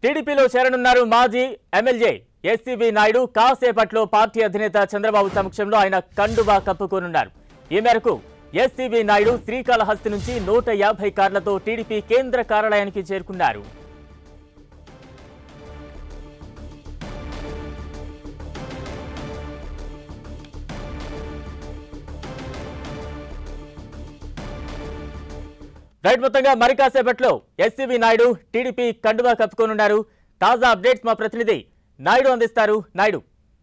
టీడీపీలో చేరనున్నారు మాజీ MLA SCB Naidu కాసేపట్లో పార్టీ అధినేత చంద్రబాబు సమక్షంలో ఆయన కండువా కప్పుకోనున్నారు ఈ మేరకు ఎస్సీబీ నాయుడు శ్రీకాళహస్తి నుంచి నూట యాభై కార్లతో టీడీపీ కేంద్ర కార్యాలయానికి చేరుకున్నారు రైట్ మొత్తంగా మరి కాసేపట్లో ఎస్సీబీ నాయుడు టీడీపీ కండువా కప్పుకోనున్నారు తాజా అప్డేట్స్ మా ప్రతినిధి నాయుడు అందిస్తారు నాయుడు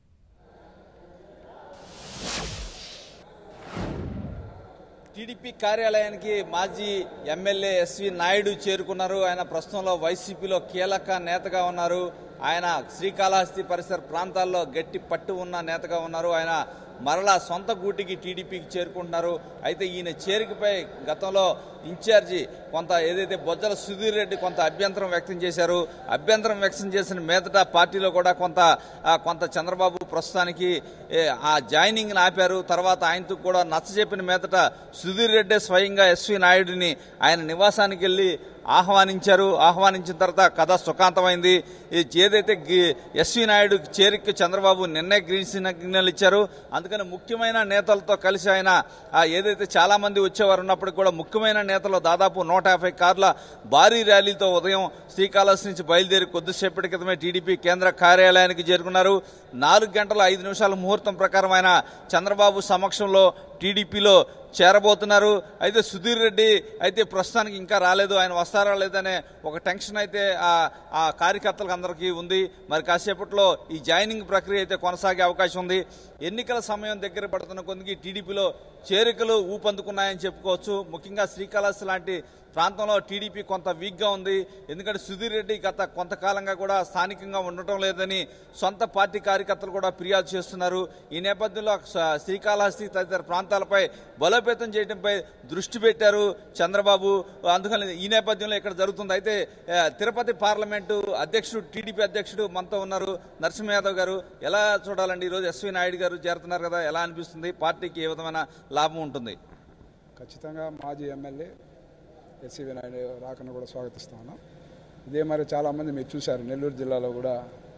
టీడీపీ కార్యాలయానికి మాజీ ఎమ్మెల్యే ఎస్వి నాయుడు చేరుకున్నారు ఆయన ప్రస్తుతంలో వైసీపీలో కీలక నేతగా ఉన్నారు ఆయన శ్రీకాళహస్తి పరిసర ప్రాంతాల్లో గట్టి పట్టు ఉన్న నేతగా ఉన్నారు ఆయన మరలా సొంత గూటికి టీడీపీకి చేరుకుంటున్నారు అయితే ఈయన చేరికపై గతంలో ఇన్ఛార్జి కొంత ఏదైతే బొజ్జల సుధీర్ రెడ్డి కొంత అభ్యంతరం వ్యక్తం చేశారు అభ్యంతరం వ్యక్తం చేసిన మీదట పార్టీలో కూడా కొంత ఆ, కొంత చంద్రబాబు ప్రస్తుతానికి ఏ, ఆ జాయినింగ్ ఆపారు తర్వాత ఆయనతో కూడా నచ్చ చెప్పిన మీదట సుధీర్ రెడ్డి స్వయంగా ఎస్వి నాయుడిని ఆయన నివాసానికి వెళ్ళి ఆహ్వానించారు ఆహ్వానించిన తర్వాత కథ సుఖాంతమైంది ఈ ఏదైతే గి- ఎస్వి నాయుడు చేరిక చంద్రబాబు నిన్నే గ్రీన్ సిగ్నల్ ఇచ్చారు అందుకని ముఖ్యమైన నేతలతో కలిసి ఆయన ఆ, ఏదైతే చాలా మంది వచ్చేవారు ఉన్నప్పటికీ కూడా ముఖ్యమైన నేతలు దాదాపు నూట యాభై కార్ల భారీ ర్యాలీతో ఉదయం శ్రీకాళహస్తి నుంచి బయలుదేరి కొద్దిసేపటి క్రితమే టీడీపీ కేంద్ర కార్యాలయానికి చేరుకున్నారు నాలుగు గంటల ఐదు నిమిషాల ముహూర్తం ప్రకారం ఆయన చంద్రబాబు సమక్షంలో టీడీపీలో చేరబోతున్నారు అయితే సుధీర్ రెడ్డి అయితే ప్రస్తుతానికి ఇంకా రాలేదు ఆయన వస్తారా లేదనే ఒక టెన్షన్ అయితే ఆ ఆ కార్యకర్తలకు అందరికీ ఉంది మరి కాసేపట్లో ఈ జాయినింగ్ ప్రక్రియ అయితే కొనసాగే అవకాశం ఉంది ఎన్నికల సమయం దగ్గర పడుతున్న కొద్దికి టీడీపీలో చేరికలు ఊపందుకున్నాయని చెప్పుకోవచ్చు ముఖ్యంగా శ్రీకాళహస్తి లాంటి ప్రాంతంలో టీడీపీ కొంత వీక్గా ఉంది ఎందుకంటే సుధీర్ రెడ్డి గత కొంతకాలంగా కూడా స్థానికంగా ఉండటం లేదని సొంత పార్టీ కార్యకర్తలు కూడా ఫిర్యాదు చేస్తున్నారు ఈ నేపథ్యంలో స- శ్రీకాళహస్తి తదితర ప్రాంతాలపై బలోపేతం చేయడంపై దృష్టి పెట్టారు చంద్రబాబు అందుకని ఈ నేపథ్యంలో ఇక్కడ జరుగుతుంది అయితే ఆ, తిరుపతి పార్లమెంటు అధ్యక్షుడు టీడీపీ అధ్యక్షుడు మనతో ఉన్నారు నరసింహ యాదవ్ గారు ఎలా చూడాలండి ఈరోజు ఎస్వి నాయుడు గారు చేరుతున్నారు కదా ఎలా అనిపిస్తుంది పార్టీకి ఏ విధమైన లాభం ఉంటుంది ఖచ్చితంగా మాజీ ఎమ్మెల్యే ఎస్సీ నాయుడు రాకను కూడా స్వాగతిస్తాను ఇదే మరి చాలామంది మీరు చూశారు నెల్లూరు జిల్లాలో కూడా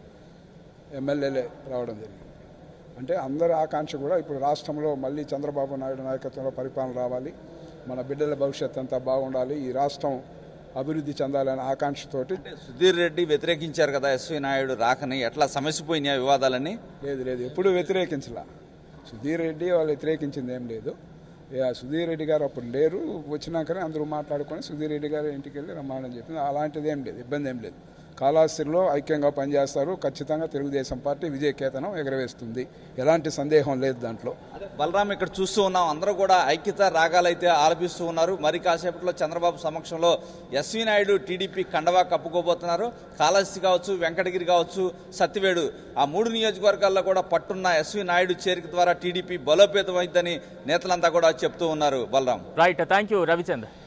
ఎమ్మెల్యేలే రావడం జరిగింది అంటే అందరి ఆకాంక్ష కూడా ఇప్పుడు రాష్ట్రంలో మళ్ళీ చంద్రబాబు నాయుడు నాయకత్వంలో పరిపాలన రావాలి మన బిడ్డల భవిష్యత్ అంతా బాగుండాలి ఈ రాష్ట్రం అభివృద్ధి చెందాలనే ఆకాంక్షతోటి సుధీర్ రెడ్డి వ్యతిరేకించారు కదా ఎస్వి నాయుడు రాకని ఎట్లా సమస్యపోయినాయి వివాదాలని లేదు లేదు ఎప్పుడు వ్యతిరేకించలా సుధీర్ రెడ్డి వాళ్ళు వ్యతిరేకించింది ఏం లేదు ఇక సుధీర్ రెడ్డి గారు అప్పుడు లేరు వచ్చినాకనే అందరూ మాట్లాడుకొని సుధీర్ రెడ్డి గారు ఇంటికి వెళ్ళి రమ్మానని చెప్పింది అలాంటిది ఏం లేదు ఇబ్బంది ఏం లేదు కాళహస్తిలో ఐక్యంగా పనిచేస్తారు ఖచ్చితంగా తెలుగుదేశం పార్టీ విజయకేతనం ఎగరవేస్తుంది ఎలాంటి సందేహం లేదు దాంట్లో అదే బలరాం ఇక్కడ చూస్తూ ఉన్నాం అందరూ కూడా ఐక్యత రాగాలైతే ఆలపిస్తూ ఉన్నారు మరి కాసేపట్లో చంద్రబాబు సమక్షంలో ఎస్వి నాయుడు టీడీపీ కండవా కప్పుకోబోతున్నారు కాళహస్తి కావచ్చు వెంకటగిరి కావచ్చు సత్యవేడు ఆ మూడు నియోజకవర్గాల్లో కూడా పట్టున్న ఎస్వి నాయుడు చేరిక ద్వారా టీడీపీ బలోపేతమైందని నేతలంతా కూడా చెప్తూ ఉన్నారు Balaram right thank you Ravichandra